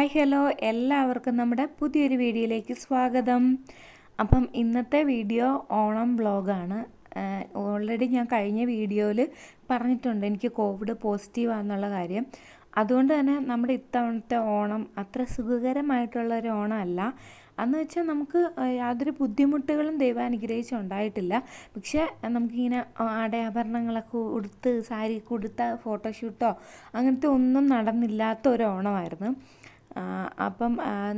Hi hello എല്ലാവർക്കും നമ്മുടെ പുതിയൊരു വീഡിയോയിലേക്ക് സ്വാഗതം അപ്പം ഇന്നത്തെ വീഡിയോ ഓണം വ്ളോഗാണ് ഓൾറെഡി ഞാൻ കഴിഞ്ഞ വീഡിയോയിൽ പറഞ്ഞിട്ടുണ്ട് എനിക്ക് കോവിഡ് പോസിറ്റീവ് ആണെന്നുള്ള കാര്യം അതുകൊണ്ട് തന്നെ നമ്മുടെ ഇത്തവണത്തെ ഓണം അത്ര സുഖകരമായിട്ടുള്ള ഒരു ഓണം അല്ല അന്ന് വെച്ചാൽ നമുക്ക് യാതൊരു ബുദ്ധിമുട്ടുകളും ദൈവം അനുഗ്രഹിച്ച് ഉണ്ടായിട്ടില്ല പക്ഷേ നമുക്കിങ്ങനെ ആടയാഭരണങ്ങളൊക്കെ ഉടുത്ത് സാരി കൊടുത്ത ഫോട്ടോഷൂട്ടോ അങ്ങനത്തെ ഒന്നും നടന്നില്ലാത്ത ഒരു ഓണമായിരുന്നു അപ്പം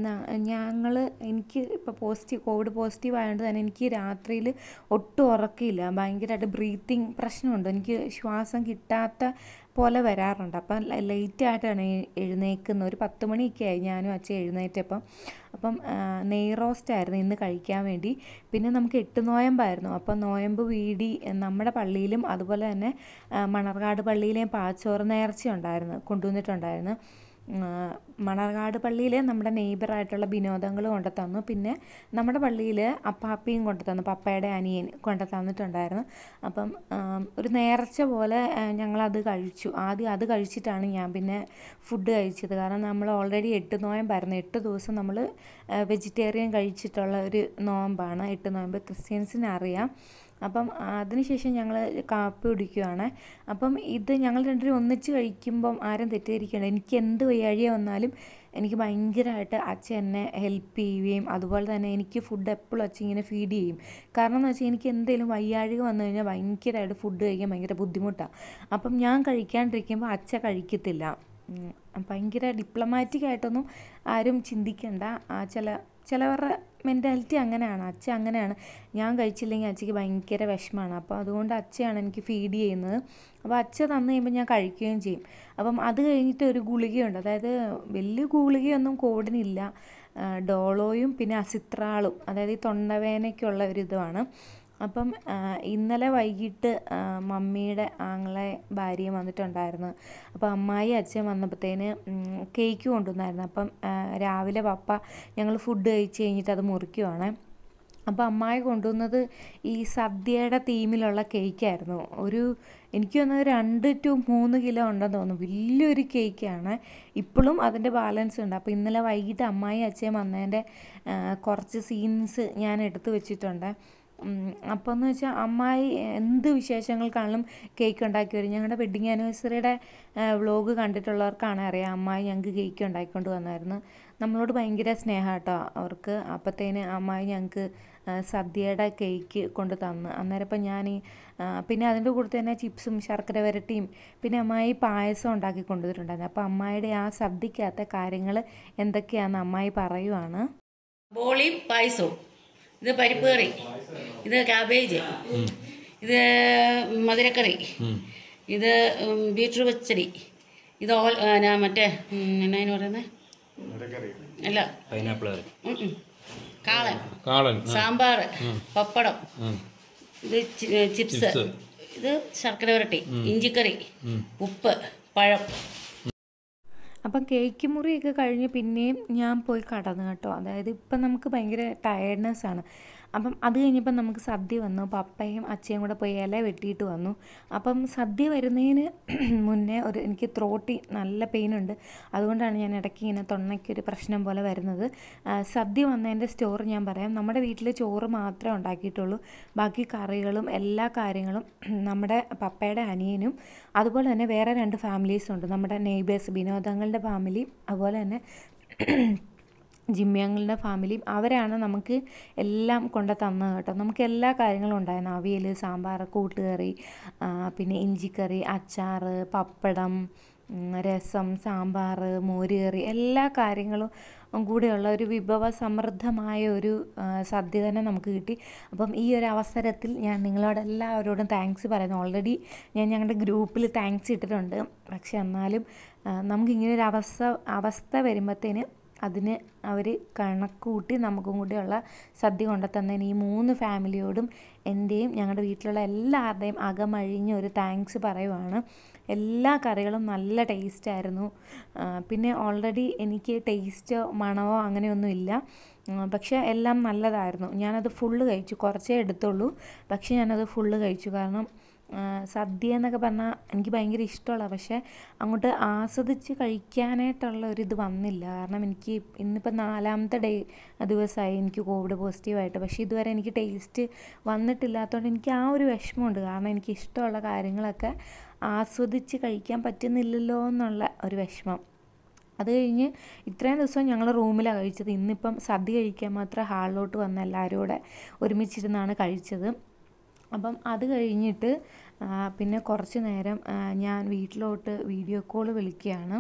ഞങ്ങൾ എനിക്ക് ഇപ്പോൾ പോസിറ്റീവ് കോവിഡ് പോസിറ്റീവ് ആയതുകൊണ്ട് തന്നെ എനിക്ക് രാത്രിയിൽ ഒട്ടും ഉറക്കമില്ല ഭയങ്കരമായിട്ട് ബ്രീത്തിങ് പ്രശ്നമുണ്ട് എനിക്ക് ശ്വാസം കിട്ടാത്ത പോലെ വരാറുണ്ട് അപ്പം ലേറ്റ് ആയിട്ടാണ് എഴുന്നേക്കുന്നത് ഒരു പത്ത് മണിയൊക്കെ ആയി ഞാനും അച്ഛൻ എഴുന്നേറ്റപ്പം അപ്പം നെയ് റോസ്റ്റ് ആയിരുന്നു ഇന്ന് കഴിക്കാൻ വേണ്ടി പിന്നെ നമുക്ക് എട്ട് നോയമ്പായിരുന്നു അപ്പം നോയമ്പ് വീടി നമ്മുടെ പള്ളിയിലും അതുപോലെ തന്നെ മണർകാട് പള്ളിയിലെയും പാച്ചോറ് നേർച്ച ഉണ്ടായിരുന്നു കൊണ്ടുവന്നിട്ടുണ്ടായിരുന്നു മണർകാട് പള്ളിയിൽ നമ്മുടെ നെയ്ബറായിട്ടുള്ള വിനോദങ്ങൾ കൊണ്ടു തന്നു പിന്നെ നമ്മുടെ പള്ളിയിൽ അപ്പാപ്പിയും കൊണ്ടു തന്നു പപ്പയുടെ അനിയൻ കൊണ്ടു തന്നിട്ടുണ്ടായിരുന്നു അപ്പം ഒരു നേർച്ച പോലെ ഞങ്ങളത് കഴിച്ചു ആദ്യം അത് കഴിച്ചിട്ടാണ് ഞാൻ പിന്നെ ഫുഡ് കഴിച്ചത് കാരണം നമ്മൾ ഓൾറെഡി എട്ട് നോയമ്പായിരുന്നു എട്ട് ദിവസം നമ്മൾ വെജിറ്റേറിയൻ കഴിച്ചിട്ടുള്ള ഒരു നോമ്പാണ് എട്ട് നോയമ്പ് ക്രിസ്ത്യൻസിന് അറിയാം അപ്പം അതിനുശേഷം ഞങ്ങൾ കാപ്പി കുടിക്കുകയാണ് അപ്പം ഇത് ഞങ്ങൾ രണ്ടുപേരും ഒന്നിച്ച് കഴിക്കുമ്പം ആരും തെറ്റിദ്ധരിക്കേണ്ട എനിക്ക് എന്ത് വയ്യാഴിക വന്നാലും എനിക്ക് ഭയങ്കരമായിട്ട് അച്ഛൻ എന്നെ ഹെൽപ്പ് ചെയ്യുകയും അതുപോലെ തന്നെ എനിക്ക് ഫുഡ് എപ്പോഴും അച്ഛൻ ഇങ്ങനെ ഫീഡ് ചെയ്യും കാരണം എന്ന് വെച്ചാൽ എനിക്ക് എന്തെങ്കിലും വയ്യാഴിക വന്നു കഴിഞ്ഞാൽ ഭയങ്കരമായിട്ട് ഫുഡ് കഴിക്കാൻ ഭയങ്കര ബുദ്ധിമുട്ടാണ് അപ്പം ഞാൻ കഴിക്കാണ്ടിരിക്കുമ്പോൾ അച്ഛ കഴിക്കത്തില്ല ഭയങ്കര ഡിപ്ലോമാറ്റിക് ആയിട്ടൊന്നും ആരും ചിന്തിക്കണ്ട ചില ചിലവരുടെ മെൻറ്റാലിറ്റി അങ്ങനെയാണ് അച്ഛ അങ്ങനെയാണ് ഞാൻ കഴിച്ചില്ലെങ്കിൽ അച്ഛയ്ക്ക് ഭയങ്കര വിഷമമാണ് അപ്പോൾ അതുകൊണ്ട് അച്ഛയാണ് എനിക്ക് ഫീഡ് ചെയ്യുന്നത് അപ്പോൾ അച്ഛ തന്നു കഴിയുമ്പോൾ ഞാൻ കഴിക്കുകയും ചെയ്യും അപ്പം അത് കഴിഞ്ഞിട്ട് ഒരു ഗുളികയുണ്ട് അതായത് വലിയ ഗുളികയൊന്നും കോവിഡിനില്ല ഡോളോയും പിന്നെ അസിത്രാളും അതായത് ഈ തൊണ്ടവേനയ്ക്കുള്ള ഒരു ഇതുമാണ് അപ്പം ഇന്നലെ വൈകിട്ട് മമ്മിയുടെ ആങ്ങളെ ഭാര്യയും വന്നിട്ടുണ്ടായിരുന്നു അപ്പോൾ അമ്മായി അച്ഛൻ വന്നപ്പോഴത്തേന് കേക്ക് കൊണ്ടുവന്നായിരുന്നു അപ്പം രാവിലെ പപ്പ ഞങ്ങൾ ഫുഡ് കഴിച്ച് കഴിഞ്ഞിട്ട് അത് മുറിക്കുവാണ് അപ്പോൾ അമ്മായി കൊണ്ടുവന്നത് ഈ സദ്യയുടെ തീമിലുള്ള കേക്കായിരുന്നു ഒരു എനിക്ക് തോന്നുന്നത് രണ്ട് ടു മൂന്ന് കിലോ ഉണ്ടെന്ന് തോന്നുന്നു വലിയൊരു കേക്കാണ് ഇപ്പോഴും അതിൻ്റെ ബാലൻസ് ഉണ്ട് അപ്പോൾ ഇന്നലെ വൈകിട്ട് അമ്മായി അച്ഛൻ വന്നതിൻ്റെ കുറച്ച് സീൻസ് ഞാൻ എടുത്തു വെച്ചിട്ടുണ്ട് അപ്പോൾ എന്ന് വെച്ചാൽ അമ്മായി എന്ത് വിശേഷങ്ങൾക്കാണെങ്കിലും കേക്ക് ഉണ്ടാക്കി വരും ഞങ്ങളുടെ വെഡ്ഡിങ് ആനിവേഴ്സറിയുടെ വ്ളോഗ് കണ്ടിട്ടുള്ളവർക്കാണ് അറിയാം അമ്മായി ഞങ്ങൾക്ക് കേക്ക് ഉണ്ടാക്കിക്കൊണ്ട് വന്നായിരുന്നു നമ്മളോട് ഭയങ്കര സ്നേഹം കേട്ടോ അവർക്ക് അപ്പോഴത്തേന് അമ്മായി ഞങ്ങൾക്ക് സദ്യയുടെ കേക്ക് കൊണ്ട് തന്ന് അന്നേരം ഇപ്പം ഞാൻ പിന്നെ അതിൻ്റെ കൂടെ തന്നെ ചിപ്സും ശർക്കര വരട്ടിയും പിന്നെ അമ്മായി പായസം ഉണ്ടാക്കി കൊണ്ടുവന്നിട്ടുണ്ടായിരുന്നു അപ്പോൾ അമ്മായിയുടെ ആ സദ്യക്കകത്തെ കാര്യങ്ങൾ എന്തൊക്കെയാണെന്ന് അമ്മായി പറയുവാണ് ബോളിയും പായസവും ഇത് പരിപ്പ് കറി ഇത് കാബേജ് ഇത് മധുരക്കറി ഇത് ബീട്രൂട്ട് പച്ചടി ഇത് ഓൾ മറ്റേ എന്നാ പറയുന്നത് അല്ല പൈനാപ്പിൾ കറി ഉം ഉം. കാളൻ കാളൻ സാമ്പാർ പപ്പടം ഇത് ചി- ചിപ്സ് ചിപ്സ്. ഇത് ശർക്കര വരട്ടി ഇഞ്ചിക്കറി ഉപ്പ് പഴം അപ്പം കേക്ക് മുറിയൊക്കെ കഴിഞ്ഞ് പിന്നെയും ഞാൻ പോയി കടന്നു കേട്ടോ അതായത് ഇപ്പം നമുക്ക് ഭയങ്കര ടയർഡ്നെസ് ആണ് അപ്പം അത് കഴിഞ്ഞപ്പം നമുക്ക് സദ്യ വന്നു പപ്പയും അച്ഛയും കൂടെ പോയി ഇല വെട്ടിയിട്ട് വന്നു അപ്പം സദ്യ വരുന്നതിന് മുന്നേ ഒരു എനിക്ക് ത്രോട്ടി നല്ല പെയിൻ ഉണ്ട് അതുകൊണ്ടാണ് ഞാൻ ഇടയ്ക്ക് ഇങ്ങനെ തൊണ്ണയ്ക്കൊരു പ്രശ്നം പോലെ വരുന്നത് സദ്യ വന്നതിൻ്റെ സ്റ്റോർ ഞാൻ പറയാം നമ്മുടെ വീട്ടിൽ ചോറ് മാത്രമേ ഉണ്ടാക്കിയിട്ടുള്ളൂ ബാക്കി കറികളും എല്ലാ കാര്യങ്ങളും നമ്മുടെ പപ്പയുടെ അനിയനും അതുപോലെ തന്നെ വേറെ രണ്ട് ഫാമിലീസും ഉണ്ട് നമ്മുടെ നെയ്ബേഴ്സ് വിനോദങ്ങളുടെ ഫാമിലി അതുപോലെ തന്നെ ജിമ്മിയങ്ങളുടെ ഫാമിലിയും അവരാണ് നമുക്ക് എല്ലാം കൊണ്ട് തന്നത് കേട്ടോ നമുക്ക് എല്ലാ കാര്യങ്ങളും ഉണ്ടായിരുന്നു അവിയൽ സാമ്പാർ കൂട്ടുകറി പിന്നെ ഇഞ്ചിക്കറി അച്ചാർ പപ്പടം രസം സാമ്പാർ മോരുകറി എല്ലാ കാര്യങ്ങളും കൂടെയുള്ള ഒരു വിഭവ സമൃദ്ധമായ ഒരു സദ്യ തന്നെ നമുക്ക് കിട്ടി അപ്പം ഈ ഒരു അവസരത്തിൽ ഞാൻ നിങ്ങളോട് എല്ലാവരോടും താങ്ക്സ് പറയുന്നു ഓൾറെഡി ഞാൻ ഞങ്ങളുടെ ഗ്രൂപ്പിൽ താങ്ക്സ് ഇട്ടിട്ടുണ്ട് പക്ഷെ എന്നാലും നമുക്കിങ്ങനെ ഒരു അവസ്ഥ അവസ്ഥ വരുമ്പോഴത്തേന് അതിന് അവർ കണക്കൂട്ടി നമുക്കും കൂടിയുള്ള സദ്യ കൊണ്ടുതന്നതിന് ഈ മൂന്ന് ഫാമിലിയോടും എൻ്റെയും ഞങ്ങളുടെ വീട്ടിലുള്ള എല്ലാവരുടെയും അകമഴിഞ്ഞ ഒരു താങ്ക്സ് പറയുവാണ് എല്ലാ കറികളും നല്ല ടേസ്റ്റായിരുന്നു പിന്നെ ഓൾറെഡി എനിക്ക് ടേസ്റ്റോ മണമോ അങ്ങനെയൊന്നുമില്ല പക്ഷേ എല്ലാം നല്ലതായിരുന്നു ഞാനത് ഫുള്ള് കഴിച്ചു കുറച്ചേ എടുത്തുള്ളൂ പക്ഷേ ഞാനത് ഫുള്ള് കഴിച്ചു കാരണം ആ, സദ്യ എന്നൊക്കെ പറഞ്ഞാൽ എനിക്ക് ഭയങ്കര ഇഷ്ടമുള്ള പക്ഷേ അങ്ങോട്ട് ആസ്വദിച്ച് കഴിക്കാനായിട്ടുള്ള ഒരു ഇത് വന്നില്ല കാരണം എനിക്ക് ഇന്നിപ്പോൾ നാലാമത്തെ ഡേ ദിവസമായി എനിക്ക് കോവിഡ് പോസിറ്റീവായിട്ട് പക്ഷേ ഇതുവരെ എനിക്ക് ടേസ്റ്റ് വന്നിട്ടില്ലാത്തതുകൊണ്ട് എനിക്ക് ആ ഒരു വിഷമമുണ്ട് കാരണം എനിക്ക് ഇഷ്ടമുള്ള കാര്യങ്ങളൊക്കെ ആസ്വദിച്ച് കഴിക്കാൻ പറ്റുന്നില്ലല്ലോ എന്നുള്ള ഒരു വിഷമം അത് കഴിഞ്ഞ് ഇത്രയും ദിവസം ഞങ്ങൾ റൂമിലാണ് കഴിച്ചത് ഇന്നിപ്പം സദ്യ കഴിക്കാൻ മാത്രം ഹാളിലോട്ട് വന്ന എല്ലാവരും കൂടെ ഒരുമിച്ചിരുന്നാണ് കഴിച്ചത് അപ്പം അത് കഴിഞ്ഞിട്ട് ആ, പിന്നെ കുറച്ച് നേരം ആ, ഞാൻ വീട്ടിലോട്ട് വീഡിയോ കോൾ വിളിക്കുകയാണ്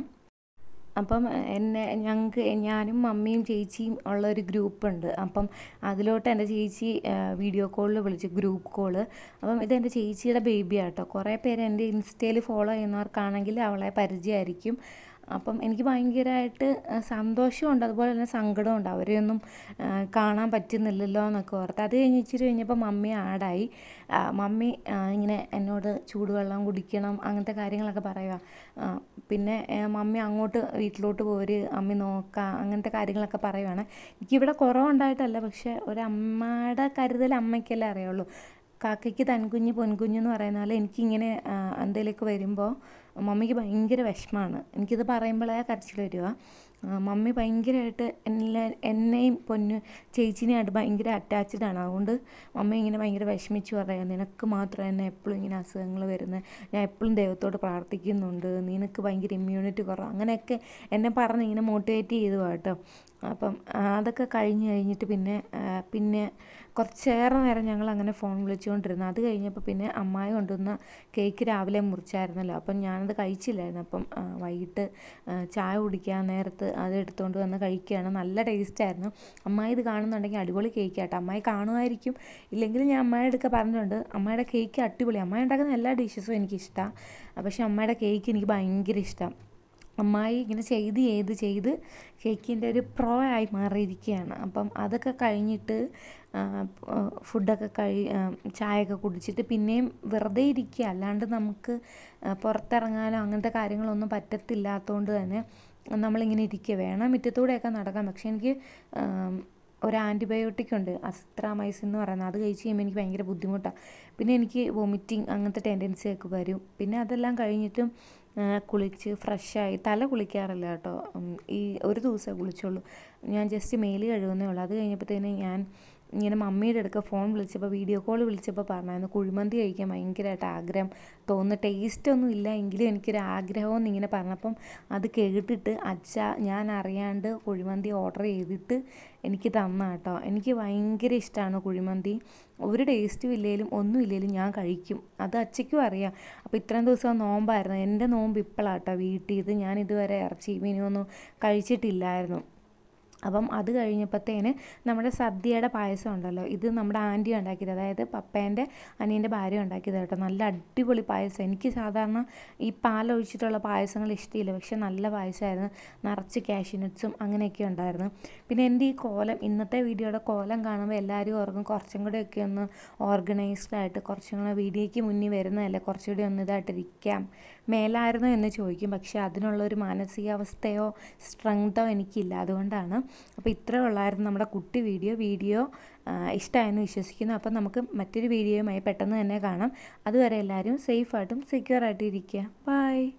അപ്പം എന്നെ ഞങ്ങൾക്ക് ഞാനും മമ്മിയും ചേച്ചിയും ഉള്ള ഒരു ഗ്രൂപ്പുണ്ട് അപ്പം അതിലോട്ട് എൻ്റെ ചേച്ചി വീഡിയോ കോളിൽ വിളിച്ചു ഗ്രൂപ്പ് കോള് അപ്പം ഇത് എൻ്റെ ചേച്ചിയുടെ ബേബിയാട്ടോ കുറേ പേര് എൻ്റെ ഇൻസ്റ്റയിൽ ഫോളോ ചെയ്യുന്നവർക്കാണെങ്കിൽ അവളെ പരിചയമായിരിക്കും അപ്പം എനിക്ക് ഭയങ്കരമായിട്ട് സന്തോഷമുണ്ട് അതുപോലെ തന്നെ സങ്കടമുണ്ട് അവരെയൊന്നും ആ, കാണാൻ പറ്റുന്നില്ലല്ലോ എന്നൊക്കെ ഓർത്ത് അത് കഴിഞ്ഞ് ഇച്ചിരി കഴിഞ്ഞപ്പോൾ മമ്മി ആടായി ആ, മമ്മി ആ, ഇങ്ങനെ എന്നോട് ചൂടുവെള്ളം കുടിക്കണം അങ്ങനത്തെ കാര്യങ്ങളൊക്കെ പറയുക ആ, പിന്നെ ആ, മമ്മി അങ്ങോട്ട് വീട്ടിലോട്ട് പോര് അമ്മി നോക്കാം അങ്ങനത്തെ കാര്യങ്ങളൊക്കെ പറയുവാണ് എനിക്കിവിടെ കുറവുണ്ടായിട്ടല്ല പക്ഷേ ഒരമ്മയുടെ കരുതൽ അമ്മയ്ക്കല്ലേ അറിയുള്ളൂ കാക്കയ്ക്ക് തൻകുഞ്ഞ് പൊൻകുഞ്ഞ് എന്ന് പറയുന്ന പോലെ എനിക്കിങ്ങനെ ആ, എന്തെങ്കിലുമൊക്കെ വരുമ്പോൾ മമ്മിക്ക് ഭയങ്കര വിഷമമാണ് എനിക്കിത് പറയുമ്പോഴേ കരച്ചിൽ വരിക ആ, മമ്മി ഭയങ്കരമായിട്ട് എന്നെ എന്നെയും പൊന്നു ചേച്ചിനെയായിട്ട് ഭയങ്കര അറ്റാച്ച്ഡ് ആണ് അതുകൊണ്ട് മമ്മി ഇങ്ങനെ ഭയങ്കര വിഷമിച്ച് പറയാം നിനക്ക് മാത്രം എന്നെ എപ്പോഴും ഇങ്ങനെ അസുഖങ്ങൾ വരുന്നത് ഞാൻ എപ്പോഴും ദൈവത്തോട് പ്രാർത്ഥിക്കുന്നുണ്ട് നിനക്ക് ഭയങ്കര ഇമ്മ്യൂണിറ്റി കുറവ് അങ്ങനെയൊക്കെ എന്നെ പറഞ്ഞ് ഇങ്ങനെ മോട്ടിവേറ്റ് ചെയ്തു കേട്ടോ അപ്പം ആ, അതൊക്കെ കഴിഞ്ഞ് കഴിഞ്ഞിട്ട് പിന്നെ ആ, പിന്നെ കുറച്ചേറെ നേരം ഞങ്ങൾ അങ്ങനെ ഫോൺ വിളിച്ചുകൊണ്ടിരുന്നു അത് കഴിഞ്ഞപ്പോൾ പിന്നെ അമ്മായി കൊണ്ടുവന്ന കേക്ക് രാവിലെ മുറിച്ചായിരുന്നല്ലോ അപ്പം ഞാനത് കഴിച്ചില്ലായിരുന്നു അപ്പം ആ, വൈകിട്ട് ആ, ചായ കുടിക്കാൻ നേരത്ത് അത് എടുത്തുകൊണ്ട് വന്ന് കഴിക്കുകയാണ് നല്ല ടേസ്റ്റായിരുന്നു അമ്മായി ഇത് കാണുന്നുണ്ടെങ്കിൽ അടിപൊളി കേക്ക് ആട്ടോ അമ്മായി കാണുമായിരിക്കും ഇല്ലെങ്കിൽ ഞാൻ അമ്മായിയുടെ അടുക്ക പറഞ്ഞിട്ടുണ്ട് അമ്മയുടെ കേക്ക് അടിപൊളി അമ്മായി ഉണ്ടാക്കുന്ന എല്ലാ ഡിഷസും എനിക്കിഷ്ടമാണ് പക്ഷേ അമ്മയുടെ കേക്ക് എനിക്ക് ഭയങ്കര ഇഷ്ടം അമ്മായി ഇങ്ങനെ ചെയ്ത് ചെയ്ത് ചെയ്ത് കേക്കിൻ്റെ ഒരു പ്രോ ആയി മാറിയിരിക്കുകയാണ് അപ്പം അതൊക്കെ കഴിഞ്ഞിട്ട് ആ, ആ, ഫുഡൊക്കെ കഴി ആ, ചായയൊക്കെ കുടിച്ചിട്ട് പിന്നെയും വെറുതെ ഇരിക്കുക അല്ലാണ്ട് നമുക്ക് ആ, പുറത്തിറങ്ങാനോ അങ്ങനത്തെ കാര്യങ്ങളൊന്നും പറ്റത്തില്ലാത്തതുകൊണ്ട് തന്നെ നമ്മളിങ്ങനെ ഇരിക്കുക വേണം മുറ്റത്തൂടെയൊക്കെ നടക്കാം പക്ഷെ എനിക്ക് ആം, ഒരു ആൻറ്റിബയോട്ടിക് ഉണ്ട് അസിത്രാമൈസിൻ എന്ന് പറയുന്നത് അത് കഴിച്ച് കഴിയുമ്പോൾ എനിക്ക് ഭയങ്കര ബുദ്ധിമുട്ടാണ് പിന്നെ എനിക്ക് വൊമിറ്റിങ് അങ്ങനത്തെ ടെൻഡൻസി ഒക്കെ വരും പിന്നെ അതെല്ലാം കഴിഞ്ഞിട്ടും ആ, കുളിച്ച് ഫ്രഷായി തല കുളിക്കാറില്ല കേട്ടോ ഉം, ഈ ഒരു ദിവസമേ കുളിച്ചുള്ളൂ ഞാൻ ജസ്റ്റ് മേല് കഴുകുന്നേ ഉള്ളൂ അത് കഴിഞ്ഞപ്പോഴത്തേനും ഞാൻ ഇങ്ങനെ മമ്മിയുടെ അടുക്ക ഫോൺ വിളിച്ചപ്പോൾ വീഡിയോ കോൾ വിളിച്ചപ്പോൾ പറഞ്ഞായിരുന്നു കുഴിമന്തി കഴിക്കാൻ ഭയങ്കരമായിട്ട് ആഗ്രഹം തോന്നുന്നു ടേസ്റ്റ് ഒന്നും ഇല്ല എങ്കിലും എനിക്കൊരു ആഗ്രഹം എന്ന് ഇങ്ങനെ പറഞ്ഞപ്പം അത് കേട്ടിട്ട് അച്ഛ ഞാൻ അറിയാണ്ട് കുഴിമന്തി ഓർഡർ ചെയ്തിട്ട് എനിക്ക് തന്ന കേട്ടോ എനിക്ക് ഭയങ്കര ഇഷ്ടമാണ് കുഴിമന്തി ഒരു ടേസ്റ്റും ഇല്ലെങ്കിലും ഒന്നും ഇല്ലെങ്കിലും ഞാൻ കഴിക്കും അത് അച്ഛയ്ക്കും അറിയാം അപ്പോൾ ഇത്രയും ദിവസം നോമ്പായിരുന്നു എൻ്റെ നോമ്പ് ഇപ്പോഴാട്ടോ വീട്ടിൽ ഇത് ഞാൻ ഇതുവരെ ഇറച്ചി മീനൊന്നും കഴിച്ചിട്ടില്ലായിരുന്നു അപ്പം അത് കഴിഞ്ഞപ്പോഴത്തേന് നമ്മുടെ സദ്യയുടെ പായസം ഉണ്ടല്ലോ ഇത് നമ്മുടെ ആൻറ്റി ഉണ്ടാക്കിയത് അതായത് പപ്പേൻ്റെ അനിയൻ്റെ ഭാര്യ ഉണ്ടാക്കിയത് കേട്ടോ നല്ല അടിപൊളി പായസം എനിക്ക് സാധാരണ ഈ പാലൊഴിച്ചിട്ടുള്ള പായസങ്ങൾ ഇഷ്ടമില്ല പക്ഷെ നല്ല പായസമായിരുന്നു നിറച്ച് കാഷ്യൂനട്ട്സും അങ്ങനെയൊക്കെ ഉണ്ടായിരുന്നു പിന്നെ എൻ്റെ ഈ കോലം ഇന്നത്തെ വീഡിയോയുടെ കോലം കാണുമ്പോൾ എല്ലാവരും ഓർക്കും കുറച്ചും കൂടെയൊക്കെ ഒന്ന് ഓർഗനൈസ്ഡ് ആയിട്ട് കുറച്ചും കൂടെ വീഡിയോയ്ക്ക് മുന്നിൽ വരുന്നതല്ലേ കുറച്ചുകൂടി ഒന്ന് ഇതായിട്ടിരിക്കാം മേലായിരുന്നോ എന്ന് ചോദിക്കും പക്ഷേ അതിനുള്ള ഒരു മാനസികാവസ്ഥയോ സ്ട്രെങ്തോ എനിക്കില്ല അതുകൊണ്ടാണ് അപ്പോൾ ഇത്രേ ഉള്ളായിരുന്നു നമ്മുടെ കുട്ടി വീഡിയോ വീഡിയോ ഇഷ്ടമായെന്ന് വിശ്വസിക്കുന്നു അപ്പം നമുക്ക് മറ്റൊരു വീഡിയോയുമായി പെട്ടെന്ന് തന്നെ കാണാം അതുവരെ എല്ലാവരും സേഫായിട്ടും സെക്യൂർ ആയിട്ടും ഇരിക്കുക ബൈ